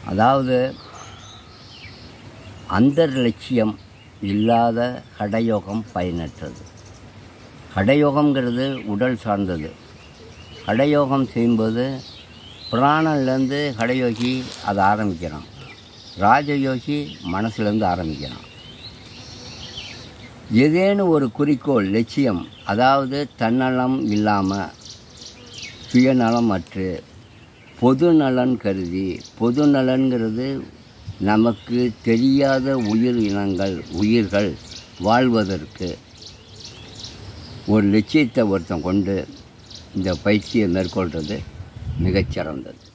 அதாவது அந்தர் லட்சியம் இல்லாத கடயோகம் பயனற்றது கடயோகம்ங்கிறது உடல் சார்ந்தது கடயோகம் செய்யும்போது பிராணன்லேருந்து கடயோகி அதை ஆரம்பிக்கிறான் ராஜயோகி மனசுலேருந்து ஆரம்பிக்கிறான் ஏதேனும் ஒரு குறிக்கோள் லட்சியம் அதாவது தன்னலம் இல்லாமல் சுயநலம் அற்று பொது நலன் கருதி பொது நலன்கிறது நமக்கு தெரியாத உயிர் இனங்கள் உயிர்கள் வாழ்வதற்கு ஒரு லட்சியத்தை ஒருத்தன் கொண்டு இந்த பயிற்சியை மேற்கொள்வது மிகச்சிறந்தது